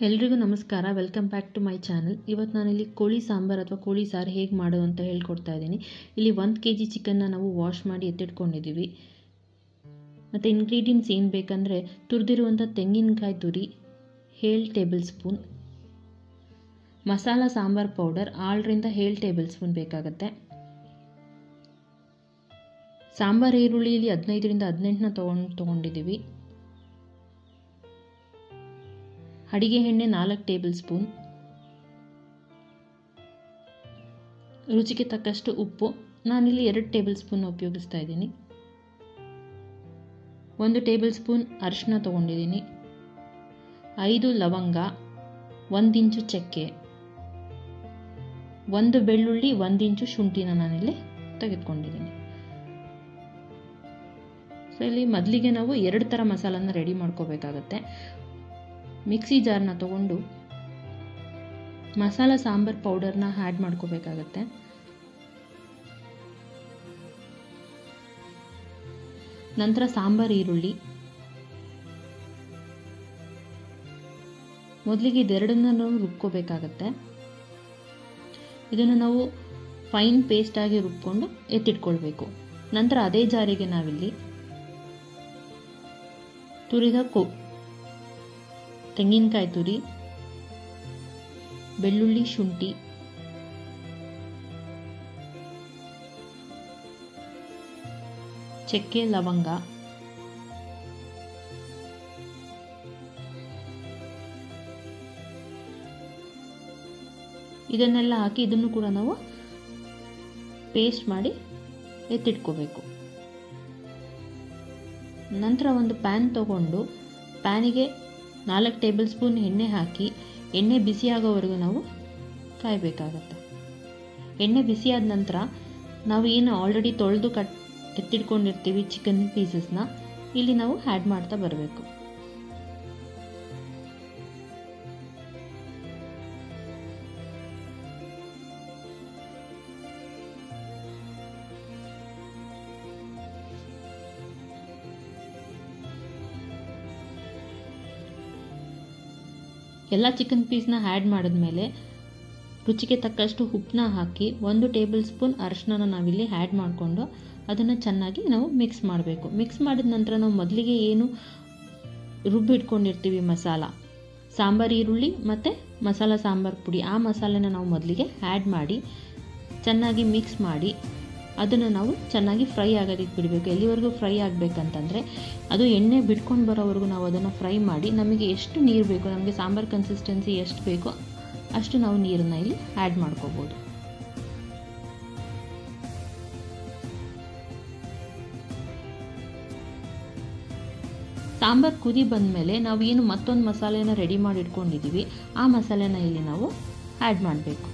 ಎಲ್ರಿಗೂ ನಮಸ್ಕಾರ welcome back to my channel ಇವತ್ತು ನಾನಿಲ್ಲಿ ಕೋಳಿ ಸಾಂಬಾರು ಅಥವಾ ಕೋಳಿ ಸಾರು ಹೇಗೆ ಮಾಡೋದು ಅಂತ ಹೇಳ್ಕೊಡ್ತಾ ಇದ್ದೀನಿ ಇಲ್ಲಿ ಒಂದು ಕೆ ಜಿ ಚಿಕನ್ನ ನಾವು ವಾಶ್ ಮಾಡಿ ಎತ್ತಿಟ್ಕೊಂಡಿದ್ದೀವಿ ಮತ್ತು ಇಂಗ್ರೀಡಿಯೆಂಟ್ಸ್ ಏನು ಬೇಕಂದರೆ ತುರಿದಿರುವಂಥ ತೆಂಗಿನಕಾಯಿ ತುರಿ ಏಳು tablespoon masala sambar powder ಆರರಿಂದ ಏಳು ಟೇಬಲ್ ಸ್ಪೂನ್ ಬೇಕಾಗುತ್ತೆ ಸಾಂಬಾರು ಈರುಳ್ಳಿ ಇಲ್ಲಿ ಹದಿನೈದರಿಂದ ಹದಿನೆಂಟನ್ನ ತೊಗೊಂಡು ತೊಗೊಂಡಿದ್ದೀವಿ ಅಡಿಗೆ ಎಣ್ಣೆ ನಾಲ್ಕು ಟೇಬಲ್ ಸ್ಪೂನ್ ರುಚಿಗೆ ತಕ್ಕಷ್ಟು ಉಪ್ಪು ನಾನಿಲ್ಲಿ ಎರಡು ಟೇಬಲ್ ಸ್ಪೂನ್ ಉಪಯೋಗಿಸ್ತಾ ಇದ್ದೀನಿ ಒಂದು ಟೇಬಲ್ ಸ್ಪೂನ್ ಅರಿಶಿನ ತೊಗೊಂಡಿದ್ದೀನಿ ಐದು ಲವಂಗ ಒಂದು ಇಂಚು ಚಕ್ಕೆ ಒಂದು ಬೆಳ್ಳುಳ್ಳಿ ಒಂದು ಇಂಚು ಶುಂಠಿನ ನಾನಿಲ್ಲಿ ತೆಗೆದುಕೊಂಡಿದ್ದೀನಿ ಸೊ ಇಲ್ಲಿ ಮೊದಲಿಗೆ ನಾವು ಎರಡು ಥರ ಮಸಾಲನ ರೆಡಿ ಮಾಡ್ಕೋಬೇಕಾಗತ್ತೆ ಮಿಕ್ಸಿ ಜಾರ್ನ ತಗೊಂಡು ಮಸಾಲ ಸಾಂಬಾರ್ ಪೌಡರ್ನ ಆ್ಯಡ್ ಮಾಡ್ಕೋಬೇಕಾಗತ್ತೆ ನಂತರ ಸಾಂಬಾರ್ ಈರುಳ್ಳಿ ಮೊದಲಿಗೆ ಇದೆರಡನ್ನ ನಾವು ರುಬ್ಕೋಬೇಕಾಗತ್ತೆ ಇದನ್ನು ನಾವು ಫೈನ್ ಪೇಸ್ಟಾಗಿ ರುಬ್ಕೊಂಡು ಎತ್ತಿಟ್ಕೊಳ್ಬೇಕು ನಂತರ ಅದೇ ಜಾರಿಗೆ ನಾವಿಲ್ಲಿ ತುರಿದ ಕೊ ತೆಂಗಿನಕಾಯಿ ತುರಿ ಬೆಳ್ಳುಳ್ಳಿ ಶುಂಠಿ ಚಕ್ಕೆ ಲವಂಗ ಇದನ್ನೆಲ್ಲ ಹಾಕಿ ಇದನ್ನು ಕೂಡ ನಾವು ಪೇಸ್ಟ್ ಮಾಡಿ ಎತ್ತಿಟ್ಕೋಬೇಕು ನಂತರ ಒಂದು ಪ್ಯಾನ್ ತಗೊಂಡು ಪ್ಯಾನಿಗೆ ನಾಲ್ಕು ಟೇಬಲ್ ಸ್ಪೂನ್ ಎಣ್ಣೆ ಹಾಕಿ ಎಣ್ಣೆ ಬಿಸಿಯಾಗೋವರೆಗೂ ನಾವು ಕಾಯಬೇಕಾಗತ್ತೆ ಎಣ್ಣೆ ಬಿಸಿಯಾದ ನಂತರ ನಾವು ಏನು ಆಲ್ರೆಡಿ ತೊಳೆದು ಕಟ್ ಎತ್ತಿಟ್ಕೊಂಡಿರ್ತೀವಿ ಚಿಕನ್ ಪೀಸಸ್ನ ಇಲ್ಲಿ ನಾವು ಆ್ಯಡ್ ಮಾಡ್ತಾ ಬರಬೇಕು ಎಲ್ಲ ಚಿಕನ್ ಪೀಸ್ನ ಆ್ಯಡ್ ಮಾಡಿದ್ಮೇಲೆ ರುಚಿಗೆ ತಕ್ಕಷ್ಟು ಉಪ್ಪನ್ನ ಹಾಕಿ ಒಂದು ಟೇಬಲ್ ಸ್ಪೂನ್ ಅರಿಶಿನ ನಾವಿಲ್ಲಿ ಆ್ಯಡ್ ಮಾಡಿಕೊಂಡು ಅದನ್ನು ಚೆನ್ನಾಗಿ ನಾವು ಮಿಕ್ಸ್ ಮಾಡಬೇಕು ಮಿಕ್ಸ್ ಮಾಡಿದ ನಂತರ ನಾವು ಮೊದಲಿಗೆ ಏನು ರುಬ್ಬಿಟ್ಕೊಂಡಿರ್ತೀವಿ ಮಸಾಲ ಸಾಂಬಾರು ಈರುಳ್ಳಿ ಮತ್ತು ಮಸಾಲ ಸಾಂಬಾರು ಪುಡಿ ಆ ಮಸಾಲೆನ ನಾವು ಮೊದಲಿಗೆ ಆ್ಯಡ್ ಮಾಡಿ ಚೆನ್ನಾಗಿ ಮಿಕ್ಸ್ ಮಾಡಿ ಅದನ್ನು ನಾವು ಚೆನ್ನಾಗಿ ಫ್ರೈ ಆಗೋದಕ್ಕೆ ಬಿಡಬೇಕು ಎಲ್ಲಿವರೆಗೂ ಫ್ರೈ ಆಗಬೇಕಂತಂದರೆ ಅದು ಎಣ್ಣೆ ಬಿಟ್ಕೊಂಡು ಬರೋವರೆಗೂ ನಾವು ಅದನ್ನು ಫ್ರೈ ಮಾಡಿ ನಮಗೆ ಎಷ್ಟು ನೀರು ಬೇಕು ನಮಗೆ ಸಾಂಬಾರು ಕನ್ಸಿಸ್ಟೆನ್ಸಿ ಎಷ್ಟು ಬೇಕೋ ಅಷ್ಟು ನಾವು ನೀರನ್ನು ಇಲ್ಲಿ ಆ್ಯಡ್ ಮಾಡ್ಕೋಬೋದು ಸಾಂಬಾರು ಕುದಿ ಬಂದಮೇಲೆ ನಾವು ಏನು ಮತ್ತೊಂದು ಮಸಾಲೆನ ರೆಡಿ ಮಾಡಿ ಇಟ್ಕೊಂಡಿದ್ದೀವಿ ಆ ಮಸಾಲೆನ ಇಲ್ಲಿ ನಾವು ಆ್ಯಡ್ ಮಾಡಬೇಕು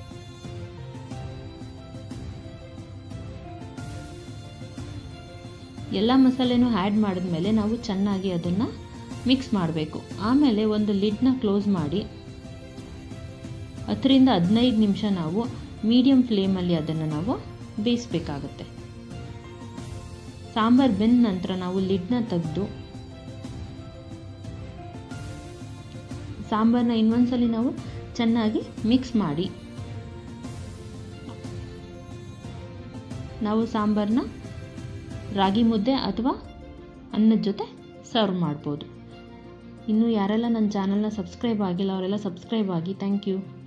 ಎಲ್ಲ ಮಸಾಲೆನೂ ಆ್ಯಡ್ ಮಾಡಿದ್ಮೇಲೆ ನಾವು ಚೆನ್ನಾಗಿ ಅದನ್ನು ಮಿಕ್ಸ್ ಮಾಡಬೇಕು ಆಮೇಲೆ ಒಂದು ಲಿಡ್ನ ಕ್ಲೋಸ್ ಮಾಡಿ ಹತ್ತರಿಂದ ಹದಿನೈದು ನಿಮಿಷ ನಾವು ಮೀಡಿಯಮ್ ಫ್ಲೇಮಲ್ಲಿ ಅದನ್ನು ನಾವು ಬೇಯಿಸ್ಬೇಕಾಗುತ್ತೆ ಸಾಂಬಾರು ಬೆಂದ ನಂತರ ನಾವು ಲಿಡ್ನ ತೆಗೆದು ಸಾಂಬಾರನ್ನ ಇನ್ನೊಂದ್ಸಲಿ ನಾವು ಚೆನ್ನಾಗಿ ಮಿಕ್ಸ್ ಮಾಡಿ ನಾವು ಸಾಂಬಾರನ್ನ ರಾಗಿ ಮುದ್ದೆ ಅಥವಾ ಅನ್ನದ ಜೊತೆ ಸರ್ವ್ ಮಾಡ್ಬೋದು ಇನ್ನು ಯಾರೆಲ್ಲ ನನ್ನ ಚಾನಲ್ನ ಸಬ್ಸ್ಕ್ರೈಬ್ ಆಗಿಲ್ಲ ಅವರೆಲ್ಲ ಸಬ್ಸ್ಕ್ರೈಬ್ ಆಗಿ ಥ್ಯಾಂಕ್ ಯು